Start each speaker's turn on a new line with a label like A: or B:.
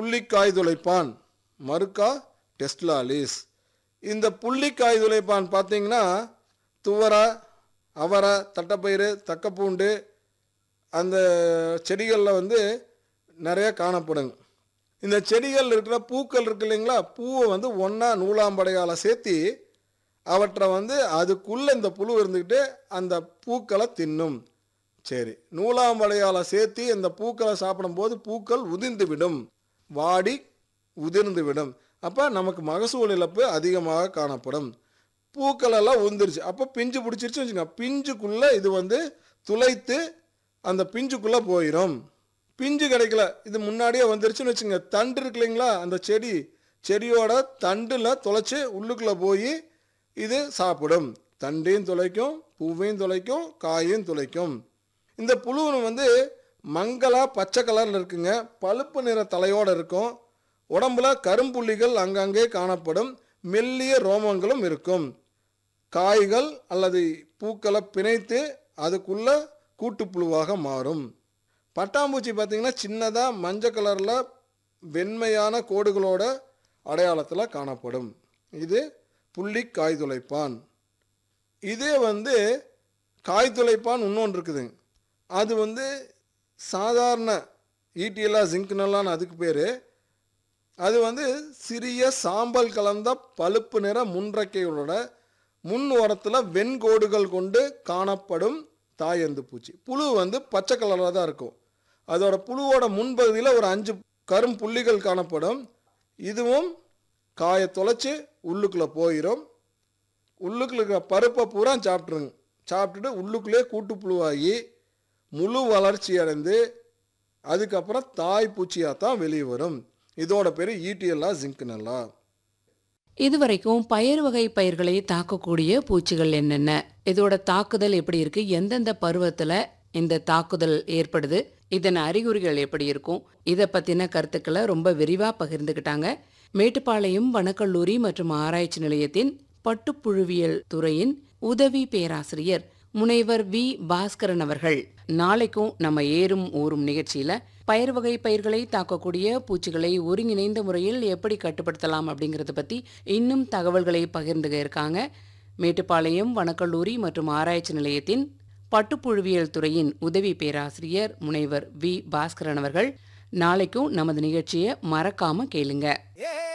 A: புள்ளிக்காய் துளைப்பான் மறுக்கா டெஸ்ட்லாலிஸ் இந்த புள்ளிக்காய் துளைப்பான் பார்த்தீங்கன்னா துவரை அவரை தட்டைப்பயிறு தக்கப்பூண்டு அந்த செடிகளில் வந்து நிறைய காணப்படுங்க இந்த செடிகள் இருக்கிற பூக்கள் இருக்கு இல்லைங்களா பூவை வந்து ஒன்றா நூலாம்படையால் சேர்த்தி அவற்றை வந்து அதுக்குள்ளே இந்த புழு இருந்துக்கிட்டு அந்த பூக்களை தின்னும் சரி நூலாம்படையால் சேர்த்து இந்த பூக்களை சாப்பிடும்போது பூக்கள் உதிர்ந்து விடும் வாடி உதிர்ந்து விடும் அப்போ நமக்கு மகசூல் இழப்பு அதிகமாக காணப்படும் பூக்கள் எல்லாம் உதிர்ந்துருச்சு அப்போ பிஞ்சு பிடிச்சிருச்சு வச்சுங்க பிஞ்சுக்குள்ளே இது வந்து துளைத்து அந்த பிஞ்சுக்குள்ளே போயிடும் பிஞ்சு கிடைக்கல இது முன்னாடியே வந்துருச்சுன்னு வச்சுங்க தண்டு இருக்கு இல்லைங்களா அந்த செடி செடியோட தண்டில் தொலைச்சி உள்ளுக்குள்ளே போய் இது சாப்பிடும் தண்டையும் துளைக்கும் பூவையும் துளைக்கும் காயையும் துளைக்கும் இந்த புழு வந்து மங்களா பச்சை கலரில் இருக்குங்க பழுப்பு நிற தலையோடு இருக்கும் உடம்புல கரும்புள்ளிகள் அங்கங்கே காணப்படும் மெல்லிய ரோமங்களும் இருக்கும் காய்கள் அல்லது பூக்களை பிணைத்து அதுக்குள்ள கூட்டுப்புழுவாக மாறும் பட்டாம்பூச்சி பார்த்திங்கன்னா சின்னதாக மஞ்சள் கலரில் வெண்மையான கோடுகளோட அடையாளத்தில் காணப்படும் இது புள்ளி காய் துளைப்பான் இதே வந்து காய் துளைப்பான் இன்னொன்று இருக்குதுங்க அது வந்து சாதாரண ஈட்டியலா ஜிங்க்னலான்னு அதுக்கு பேர் அது வந்து சிறிய சாம்பல் கலந்த பழுப்பு நிற முன்றைக்கைகளோட முன் ஓரத்தில் வெண்கோடுகள் கொண்டு காணப்படும் தாயந்து பூச்சி புழு வந்து பச்சை கலரில் தான் இருக்கும் அதோட புழுவோட முன்பகுதியில் ஒரு அஞ்சு கரும் புள்ளிகள் காணப்படும் இதுவும் காயை தொலைச்சி உள்ளுக்குள்ளே போயிடும் உள்ளுக்குள்ள இருக்கிற பருப்பை பூரா சாப்பிட்ருங்க சாப்பிட்டுட்டு உள்ளுக்குள்ளே கூட்டுப்புழுவாகி முழு வளர்ச்சி அடைந்து அதுக்கப்புறம் தாய் பூச்சியாக தான் வெளியே வரும் இதோட பேர் ஈட்டியல்லா ஜிங்க்னல்லா
B: இதுவரைக்கும் பயிர் வகை பயிர்களை தாக்கக்கூடிய பூச்சிகள் என்னென்ன இதோட தாக்குதல் எப்படி இருக்கு எந்தெந்த பருவத்துல இந்த தாக்குதல் ஏற்படுது இதன் அறிகுறிகள் எப்படி இருக்கும் இதை பத்தின கருத்துக்களை ரொம்ப விரிவா பகிர்ந்துக்கிட்டாங்க மேட்டுப்பாளையம் வனக்கல்லூரி மற்றும் ஆராய்ச்சி நிலையத்தின் பட்டுப்புழுவியல் துறையின் உதவி பேராசிரியர் முனைவர் வி பாஸ்கரன் அவர்கள் நாளைக்கும் நம்ம ஏறும் ஊறும் நிகழ்ச்சியில பயிர் வகை பயிர்களை தாக்கக்கூடிய பூச்சிகளை ஒருங்கிணைந்த முறையில் எப்படி கட்டுப்படுத்தலாம் அப்படிங்கறத பத்தி இன்னும் தகவல்களை பகிர்ந்துக இருக்காங்க மேட்டுப்பாளையம் வனக்கல்லூரி மற்றும் ஆராய்ச்சி நிலையத்தின் பட்டுப்புழுவியல் துறையின் உதவி பேராசிரியர் முனைவர் வி பாஸ்கரன் அவர்கள் நாளைக்கும் நமது நிகழ்ச்சியை மறக்காம கேளுங்க
C: ஏ